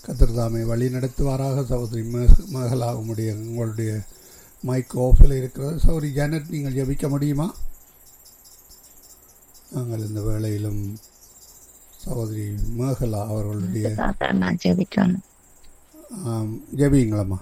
கத்தர் தாமே வழி நடத்துவாராக சகோதரி மக- மகளாக உடைய உங்களுடைய மைக் ஆஃபில் இருக்கிறது சகோதரி ஜானட் நீங்கள் ஜெபிக்க முடியுமா நாங்கள் இந்த வேளையிலும் சகோதரி மேகலா அவர்களுடைய தாத்தா நான் ஜெபிக்கணும் ஆம், ஜெபியுங்களம்மா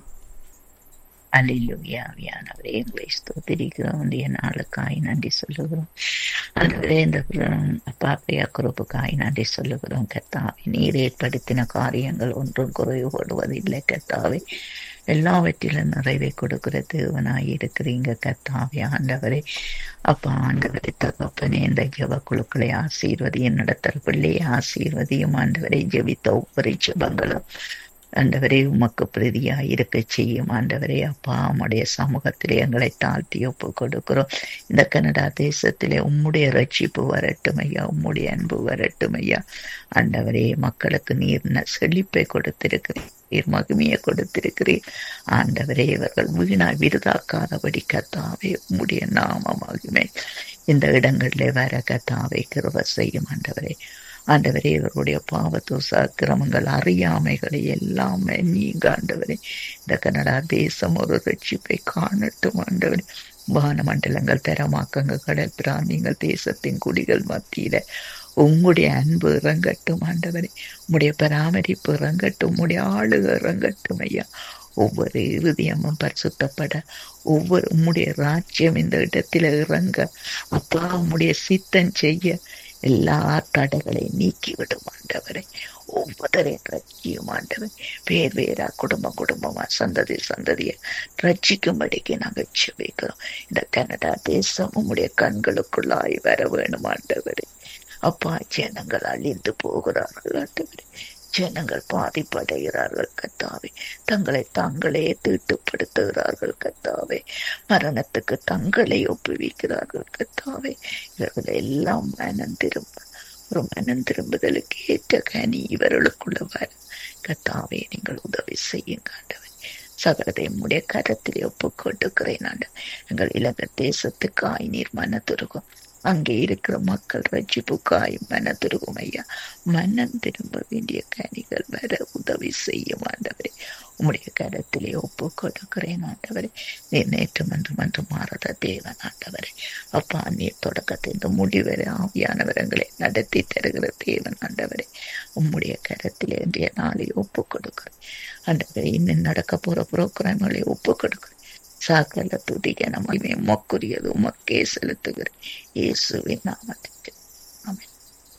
அல்லேலூயா ஆவியானவரே உங்களை ஸ்தோத்திரிக்கிறோம் உடைய நாளுக்காய் நன்றி சொல்லுகிறோம் அதுவே இந்த பாப்பையா குரூப்புக்காய் நன்றி சொல்லுகிறோம் கத்தாவே நீர் ஏற்படுத்தின காரியங்கள் ஒன்றும் குறைவுபடுவதில்லை கத்தாவே எல்லாவற்றிலும் நிறைவை கொடுக்கிற தேவனாய் இருக்கிறீங்க கத்தாவே ஆண்டவரே அப்பா ஆண்டவரை தகப்பனே இந்த ஜெப குழுக்களை ஆசீர்வதியும் நடத்தல் பிள்ளையை ஆசீர்வதியும் ஆண்டவரை ஜெபித்த ஒவ்வொரு ஜெபங்களும் ஆண்டவரே உமக்கு பிரதியாய் இருக்க செய்யும் ஆண்டவரே அப்பா உம்முடைய சமூகத்திலே எங்களை தாழ்த்தி ஒப்பு கொடுக்கிறோம் இந்த கனடா தேசத்திலே உம்முடைய ரட்சிப்பு வரட்டும் ஐயா உம்முடைய அன்பு வரட்டும் ஐயா ஆண்டவரே மக்களுக்கு நீர் ந- செழிப்பை கொடுத்திருக்கிறீர் நீர் மகிமையை கொடுத்திருக்கிறீர் ஆண்டவரே இவர்கள் வீணாய் விருதாக்காதபடி கத்தாவே உம்முடைய நாம மகிமை இந்த இடங்களிலே வர கத்தாவை கிருப செய்யும் ஆண்டவரே ஆண்டவரே இவர்களுடைய பாவத்தோச அக்கிரமங்கள் அறியாமைகளை எல்லாம் நீங்க ஆண்டவரே இந்த கனடா தேசம் ஒரு ரட்சிப்பை காணட்டும் ஆண்டவரே வானமண்டலங்கள் பெறமாக்கங்கள் கடல் பிராந்தியங்கள் தேசத்தின் குடிகள் மத்தியில உம்முடைய அன்பு இறங்கட்டும் ஆண்டவரே உம்முடைய பராமரிப்பு இறங்கட்டும் உம்முடைய ஆளுக இறங்கட்டும் ஐயா ஒவ்வொரு இருதயமும் பரிசுத்தப்பட ஒவ்வொரு உம்முடைய ராஜ்யம் இந்த இடத்துல இறங்க அப்பா உம்முடைய சித்தம் செய்ய எல்லா தடைகளை நீக்கிவிடும் ஆண்டவரை ஒவ்வொருத்தரையும் ரட்சியும் ஆண்டவர் பேர் பேரா குடும்பம் குடும்பமா சந்ததி சந்ததியை ரட்சிக்கும்படிக்கு நாங்கள் செபிக்கிறோம் இந்த கனடா தேசம் உம்முடைய கண்களுக்குள்ளாய் வர வேணும் ஆண்டவரே அப்பா ஜனங்கள் அழிந்து போகிறார்கள் ஆண்டவரே ஜனங்கள் பாதிப்படைகிறார்கள் கத்தாவே தங்களை தாங்களே தீட்டுப்படுத்துகிறார்கள் கத்தாவே மரணத்துக்கு தங்களை ஒப்புவிக்கிறார்கள் கத்தாவே இவர்கள் எல்லாம் மனம் திரும்ப ஒரு மனம் திரும்புதலுக்கு ஏற்ற கனி இவர்களுக்குள்ள வர கத்தாவே நீங்கள் உதவி செய்யுங்க ஆண்டவரே சகலதையும் உடைய கரத்திலே ஒப்பு கொடுக்கிறேன் ஆண்டவர் எங்கள் இலங்கை தேசத்துக்காய் நீர் மனத்திருக்கும் அங்கே இருக்கிற மக்கள் ரட்சிப்புக்காய் மனத்திருக்கும் ஐயா மனம் திரும்ப வேண்டிய கனிகள் வர உதவி செய்யும் ஆண்டவரே உம்முடைய கரத்திலே ஒப்பு கொடுக்கிறேன் ஆண்டவரே நீர் நேற்று மன்று மன்று மாறாத தேவன் ஆண்டவரே அப்பா நீர் தொடக்கத்தை இந்த முடிவரை ஆவியானவரங்களை நடத்தி தருகிற தேவன் ஆண்டவரே உம்முடைய கரத்திலே இன்றைய நாளை ஒப்பு கொடுக்கிறேன் ஆண்டவரே இன்னும் நடக்க போற புரோகிராம்களை ஒப்பு கொடுக்கிறேன் சகல துதிக நம்ம மொக்குரியது உமக்கே செலுத்துகிறேன் இயேசுவின் நாமத்துக்கு ஆமென்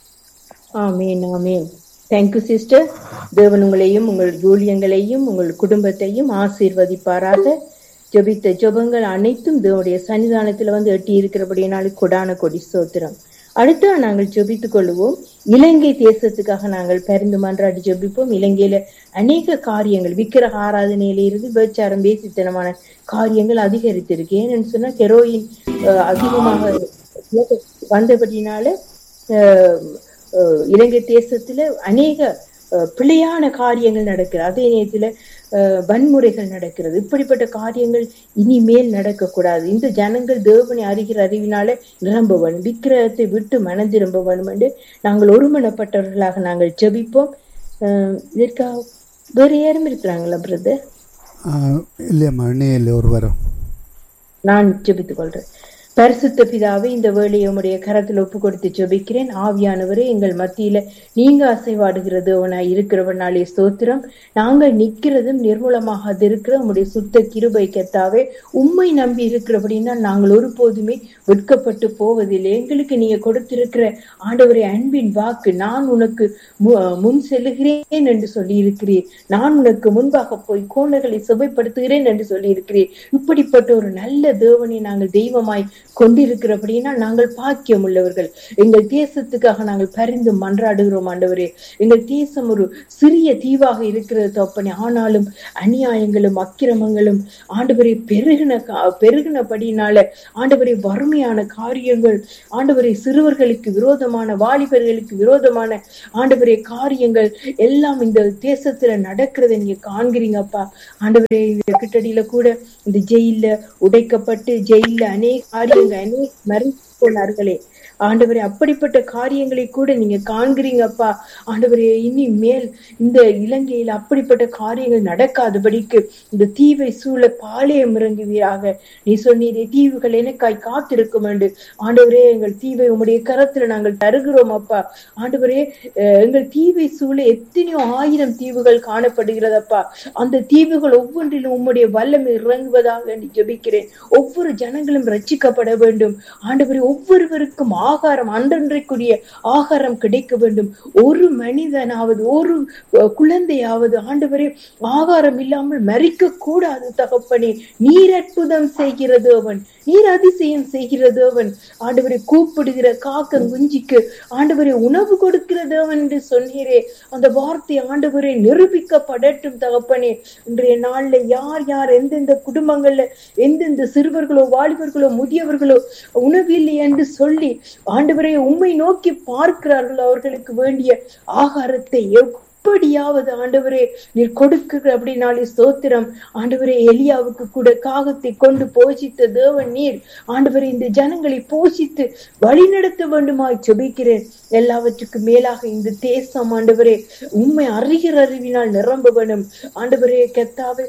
ஆமேன் ஆமேன் தேங்க்யூ சிஸ்டர் தேவன் உங்களையும் உங்கள் ஊழியங்களையும் உங்கள் குடும்பத்தையும் ஆசீர்வதிப்பாராக ஜெபித்த ஜெபங்கள் அனைத்தும் தேவனுடைய சன்னிதானத்துல வந்து எட்டி இருக்கிறபடியினாலே கொடான கொடி ஸ்தோத்திரம் அடுத்து நாங்கள் ஜெபித்துக் கொள்வோம் இலங்கை தேசத்துக்காக நாங்கள் பரிந்து மன்றாடி ஜெபிப்போம் இலங்கையில அநேக காரியங்கள் விக்கிரக ஆராதனையில இருந்து வேச்சாரம் பேசித்தனமான காரியங்கள் அதிகரித்திருக்கு ஏன்னு சொன்னா ஹெரோயின் அஹ், அதிகமாக வந்தபடினால அஹ், அஹ், இலங்கை தேசத்துல அநேக அஹ், பிழையான காரியங்கள் நடக்கிறது அதே நேரத்துல அஹ், வன்முறைகள் நடக்கிறது இப்படிப்பட்ட காரியங்கள் இனிமேல் நடக்கக்கூடாது இந்த ஜனங்கள் தேவனை அறிகிற அறிவினால நிரம்ப வேணும் விக்கிரகத்தை விட்டு மனம் திரும்ப வேணும் என்று நாங்கள் ஒருமனப்பட்டவர்களாக நாங்கள் ஜெபிப்போம் அஹ், இதற்காக வேற யாரும் இருக்கிறாங்களா பிரதர் இல்லையம்மா இணையில் ஒரு வரம் நான் ஜெபித்துக் கொள்றேன் பரிசுத்த பிதாவே இந்த வேலையை உம்முடைய கரத்தில் ஒப்பு கொடுத்து ஜெபிக்கிறேன் ஆவியானவரே எங்கள் மத்தியில நீங்க அசைவாடுகிறது அவனாய் இருக்கிறவனாலே ஸ்தோத்திரம் நாங்கள் நிக்கிறதும் நிர்மூலமாக இருக்கிற உம்முடைய சுத்த கிருபை கத்தாவே உம்மை நம்பி இருக்கிறபடின்னா நாங்கள் ஒருபோதுமே வெட்கப்பட்டு போவதில்லை எங்களுக்கு நீங்க கொடுத்திருக்கிற ஆண்டவரே அன்பின் வாக்கு நான் உனக்கு மு- முன் செல்லுகிறேன் என்று சொல்லி இருக்கிறீர் நான் உனக்கு முன்பாக போய் கோணங்களை சுவைப்படுத்துகிறேன் என்று சொல்லி இருக்கிறீர் இப்படிப்பட்ட ஒரு நல்ல தேவனை நாங்கள் தெய்வமாய் கொண்டிருக்கிறபடினா நாங்கள் பாக்கியம் உள்ளவர்கள் எங்கள் தேசத்துக்காக நாங்கள் பரிந்து மன்றாடுகிறோம் ஆண்டவரே எங்கள் தேசம் ஒரு சிறிய தீவாக இருக்கிறது தப்பனே ஆனாலும் அநியாயங்களும் அக்கிரமங்களும் ஆண்டவரை பெருகின கா- பெருகினபடினால ஆண்டவரை வறுமையான காரியங்கள் ஆண்டவரை சிறுவர்களுக்கு விரோதமான வாலிபர்களுக்கு விரோதமான ஆண்டவரே காரியங்கள் எல்லாம் இந்த தேசத்துல நடக்கிறதை நீங்க காண்கிறீங்கப்பா ஆண்டவரே இந்த கிட்டடியில கூட இந்த ஜெயில்ல உடைக்கப்பட்டு ஜெயில்ல அநேக காரியங்கள் அநேக மறைந்து போனார்களே ஆண்டவரே அப்படிப்பட்ட காரியங்களை கூட நீங்க காண்கிறீங்கப்பா ஆண்டவரே இனி மேல் இந்த இலங்கையில் அப்படிப்பட்ட காரியங்கள் நடக்காதபடிக்கு இந்த தீவை சூழ பாளையம் இறங்குவீராக நீ சொன்னீரே தீவுகள் எனக்காய் காத்திருக்கும் என்று ஆண்டவரே எங்கள் தீவை உம்முடைய கரத்துல நாங்கள் தருகிறோம் அப்பா ஆண்டவரே அஹ், எங்கள் தீவை சூழ எத்தனையோ ஆயிரம் தீவுகள் காணப்படுகிறதப்பா அந்த தீவுகள் ஒவ்வொன்றிலும் உம்முடைய வல்லமை இறங்குவதாக என்று ஜெபிக்கிறேன் ஒவ்வொரு ஜனங்களும் ரட்சிக்கப்பட வேண்டும் ஆண்டவரே ஒவ்வொருவருக்கும் ஆகாரம் அன்றன்றைக்குரிய ஆகாரம் கிடைக்க வேண்டும் ஒரு மனிதனாவது ஒரு அஹ், குழந்தையாவது ஆண்டவரே ஆகாரம் இல்லாமல் மறிக்க கூடாது தகப்பனே நீர் அற்புதம் செய்கிறது அவன் நீர் அதிசயம் செய்கிறது அவன் ஆண்டவரை கூப்பிடுகிற காக்க குஞ்சிக்கு ஆண்டவரை உணவு கொடுக்கிறது அவன் என்று சொன்னீரே அந்த வார்த்தை ஆண்டவரை நிரூபிக்கப்படட்டும் தகப்பனே இன்றைய நாள்ல யார் யார் எந்தெந்த குடும்பங்கள்ல எந்தெந்த சிறுவர்களோ வாலிபர்களோ முதியவர்களோ உணவில்லை என்று சொல்லி ஆண்டவரை உம்மை நோக்கி பார்க்கிறார்களோ அவர்களுக்கு வேண்டிய ஆகாரத்தை எப்படியாவது ஆண்டவரே நீர் கொடுக்குற அப்படின்னாலே ஸ்தோத்திரம் ஆண்டவரே எலியாவுக்கு கூட காகத்தை கொண்டு போஷித்த தேவன் நீர் ஆண்டவரே இந்த ஜனங்களை போஷித்து வழிநடத்த வேண்டுமாய் ஜெபிக்கிறேன் எல்லாவற்றுக்கும் மேலாக இந்த தேசம் ஆண்டவரே உண்மை அறிகிற அறிவினால் நிரம்ப வேண்டும் ஆண்டவரே கெத்தாவே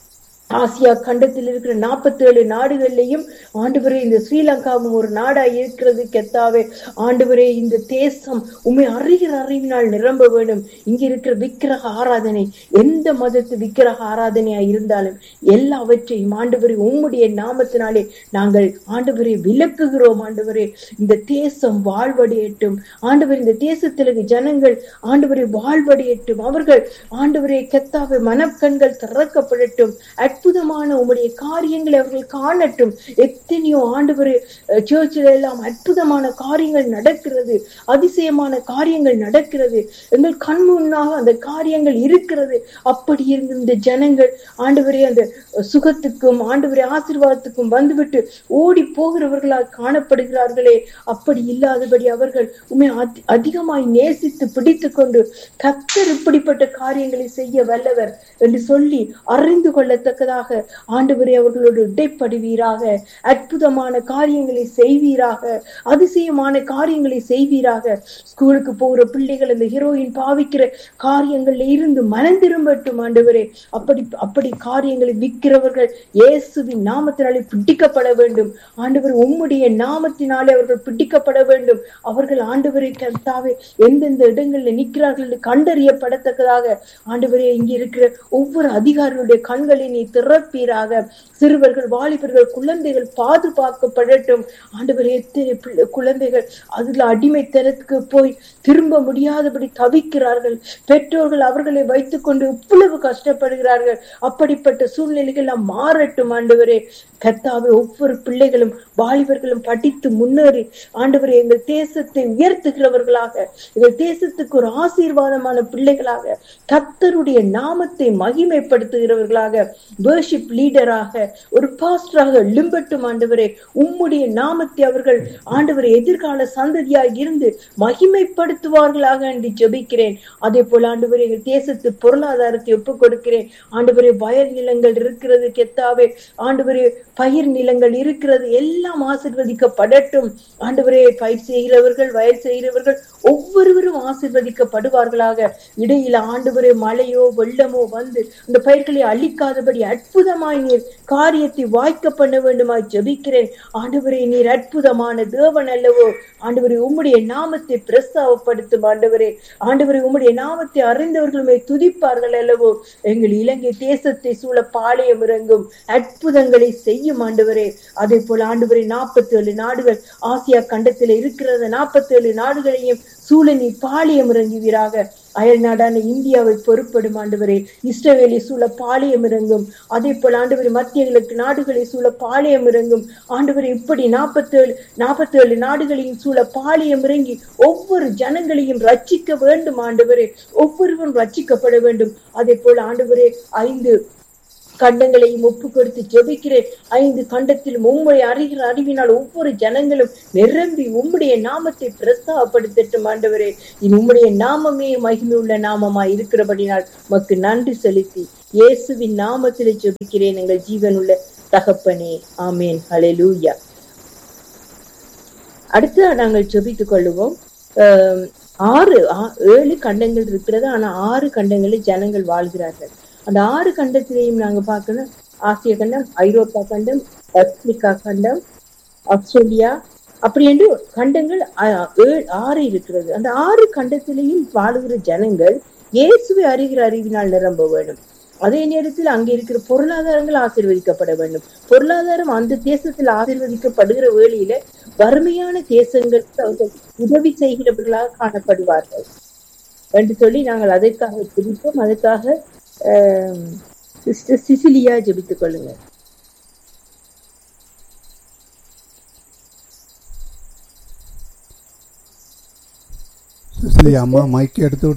ஆசியா கண்டத்தில் இருக்கிற நாற்பத்தி ஏழு நாடுகள்லையும் ஆண்டவரே இந்த ஸ்ரீலங்காவும் ஒரு நாடா இருக்கிறது கெத்தாவே ஆண்டவரே இந்த தேசம் உண்மை அறிகிற அறிவினால் நிரம்ப வேண்டும் இங்க இருக்கிற விக்கிரக ஆராதனை எந்த மதத்து விக்கிரக ஆராதனையா இருந்தாலும் எல்லாவற்றையும் ஆண்டவரே உம்முடைய நாமத்தினாலே நாங்கள் ஆண்டவரை விலக்குகிறோம் ஆண்டவரே இந்த தேசம் வாழ்வடையட்டும் ஆண்டவர் இந்த தேசத்தில் இருக்க ஜனங்கள் ஆண்டவரை வாழ்வடையட்டும் அவர்கள் ஆண்டவரை கெத்தாவை மனக்கண்கள் திறக்கப்படட்டும் அற்புதமான உம்முடைய காரியங்களை அவர்கள் காணட்டும் எத்தனையோ ஆண்டவரே சர்ச்சில் எல்லாம் அற்புதமான காரியங்கள் நடக்கிறது அதிசயமான காரியங்கள் நடக்கிறது எங்கள் கண் முன்னாக அந்த காரியங்கள் இருக்கிறது அப்படி இருந்த இந்த ஜனங்கள் ஆண்டவரே அந்த சுகத்துக்கும் ஆண்டவரே ஆசீர்வாதத்துக்கும் வந்துவிட்டு ஓடி போகிறவர்களால் காணப்படுகிறார்களே அப்படி இல்லாதபடி அவர்கள் உண்மை அதிகமாய் நேசித்து பிடித்து கொண்டு கத்தர் இப்படிப்பட்ட காரியங்களை செய்ய வல்லவர் என்று சொல்லி அறிந்து கொள்ளத்தக்கதாக ஆண்டவரே அவர்களோடு இடைப்படுவீராக அற்புதமான காரியங்களை செய்வீராக அதிசயமான காரியங்களை செய்வீராக ஸ்கூலுக்கு போகிற பிள்ளைகள் அந்த ஹீரோயின் பாவிக்கிற காரியங்கள்ல இருந்து மனம் திரும்பட்டும் ஆண்டவரே அப்படி அப்படி காரியங்களை விற்கிறவர்கள் இயேசுவின் நாமத்தினாலே பிடிக்கப்பட வேண்டும் ஆண்டவர் உம்முடைய நாமத்தினாலே அவர்கள் பிடிக்கப்பட வேண்டும் அவர்கள் ஆண்டவரை கர்த்தாவே எந்தெந்த இடங்கள்ல நிற்கிறார்கள் என்று கண்டறியப்படத்தக்கதாக ஆண்டவரே இங்க இருக்கிற ஒவ்வொரு அதிகாரிகளுடைய கண்களை நீ திறப்பீராக சிறுவர்கள் வாலிபர்கள் குழந்தைகள் பாதுகாக்கப்படட்டும் ஆண்டவர் எத்தனை பிள்ளை- குழந்தைகள் அதுல அடிமைத்தனத்துக்கு போய் திரும்ப முடியாதபடி தவிக்கிறார்கள் பெற்றோர்கள் அவர்களை வைத்துக்கொண்டு இவ்வளவு கஷ்டப்படுகிறார்கள் அப்படிப்பட்ட சூழ்நிலைகள் எல்லாம் மாறட்டும் ஆண்டவரே கர்த்தாவே ஒவ்வொரு பிள்ளைகளும் வாலிபர்களும் படித்து முன்னேறி ஆண்டவரே எங்கள் தேசத்தை உயர்த்துகிறவர்களாக எங்கள் தேசத்துக்கு ஒரு ஆசீர்வாதமான பிள்ளைகளாக கர்த்தருடைய நாமத்தை மகிமைப்படுத்துகிறவர்களாக வேர்ஷிப் லீடராக ஒரு பாஸ்டராக லிம்பட்டும் ஆண்டவரே உம்முடைய நாமத்தை அவர்கள் ஆண்டவரை எதிர்கால சந்ததியாய் இருந்து மகிமைப்படுத்துவார்களாக என்று ஜெபிக்கிறேன் அதே போல ஆண்டவரே எங்கள் தேசத்து பொருளாதாரத்தை ஒப்புக் கொடுக்கிறேன் ஆண்டவரே வயல் நிலங்கள் இருக்கிறது கெத்தாவே ஆண்டவரே பயிர் நிலங்கள் இருக்கிறது எல்லாம் ஆசிர்வதிக்கப்படட்டும் ஆண்டவரே பயிர் செய்கிறவர்கள் வயல் செய்கிறவர்கள் ஒவ்வொருவரும் ஆசிர்வதிக்கப்படுவார்களாக இடையில ஆண்டவரே மழையோ வெள்ளமோ வந்து அந்த பயிர்களை அழிக்காதபடி அற்புதமாய் நீர் காரியத்தை வாய்க்க பண்ண வேண்டுமாய் ஜெபிக்கிறேன் ஆண்டவரே நீர் அற்புதமான தேவன் அல்லவோ ஆண்டவரே உம்முடைய நாமத்தை பிரஸ்தாவப்படுத்தும் ஆண்டவரே ஆண்டவரே உம்முடைய நாமத்தை அறிந்தவர்களுமே துதிப்பார்கள் அல்லவோ எங்கள் இலங்கை தேசத்தை சூழ பாளையம் இறங்கும் அற்புதங்களை செய்யும் ஆண்டவரே அதே போல ஆண்டவரே நாற்பத்தி ஏழு நாடுகள் ஆசியா கண்டத்தில் இருக்கிற நாற்பத்தி ஏழு நாடுகளையும் சூழனி பாளையம் இறங்குவீராக அயல் நாடான இந்தியாவை பொறுப்படும் ஆண்டவரே இஸ்ரவேலை சூழ பாளையம் இறங்கும் அதே போல ஆண்டவரே மத்திய கிழக்கு நாடுகளை சூழ பாளையம் இறங்கும் ஆண்டவரே இப்படி நாற்பத்தேழு நாற்பத்தேழு நாடுகளையும் சூழ பாளையம் இறங்கி ஒவ்வொரு ஜனங்களையும் ரட்சிக்க வேண்டும் ஆண்டவரே ஒவ்வொருவரும் ரட்சிக்கப்பட வேண்டும் அதே போல ஆண்டவரே ஐந்து கண்டங்களையும் ஒப்பு கொடுத்து ஜெபிக்கிறேன் ஐந்து கண்டத்திலும் உம்முடைய அறிகிற அறிவினால் ஒவ்வொரு ஜனங்களும் நிரம்பி உம்முடைய நாமத்தை பிரஸ்தாபப்படுத்தட்டும் ஆண்டவரே இது உம்முடைய நாமமே மகிமை உள்ள நாமமாய் இருக்கிறபடினால் உமக்கு நன்றி செலுத்தி இயேசுவின் நாமத்தில் ஜெபிக்கிறேன் எங்கள் ஜீவனுள்ள தகப்பனே ஆமேன் ஹalleluya அடுத்து நாங்கள் ஜெபித்துக் கொள்ளுவோம் ஆம், ஆறு ஆ- ஏழு கண்டங்கள் இருக்கிறது ஆனா ஆறு கண்டங்களில் ஜனங்கள் வாழ்கிறார்கள் அந்த ஆறு கண்டத்திலையும் நாங்க பார்க்கணும் ஆசிய கண்டம் ஐரோப்பா கண்டம் ஆப்பிரிக்கா கண்டம் ஆஸ்திரேலியா அப்படி என்று கண்டங்கள் ஆ- ஏழு- ஆறு இருக்கிறது அந்த ஆறு கண்டத்திலையும் வாழுகிற ஜனங்கள் இயேசுவை அறிகிற அறிவினால் நிரம்ப வேண்டும் அதே நேரத்தில் அங்கே இருக்கிற பொருளாதாரங்கள் ஆசீர்வதிக்கப்பட வேண்டும் பொருளாதாரம் அந்த தேசத்தில் ஆசீர்வதிக்கப்படுகிற வேளையில வறுமையான தேசங்களுக்கு அவர்கள் உதவி செய்கிறவர்களாக காணப்படுவார்கள் என்று சொல்லி நாங்கள் அதற்காக பிடிப்போம் அதற்காக ஆம், சிஸ்டர் சிசிலியா ஜெபித்துக் கொள்ளுங்க சிசிலி அம்மா மைக் எடுத்து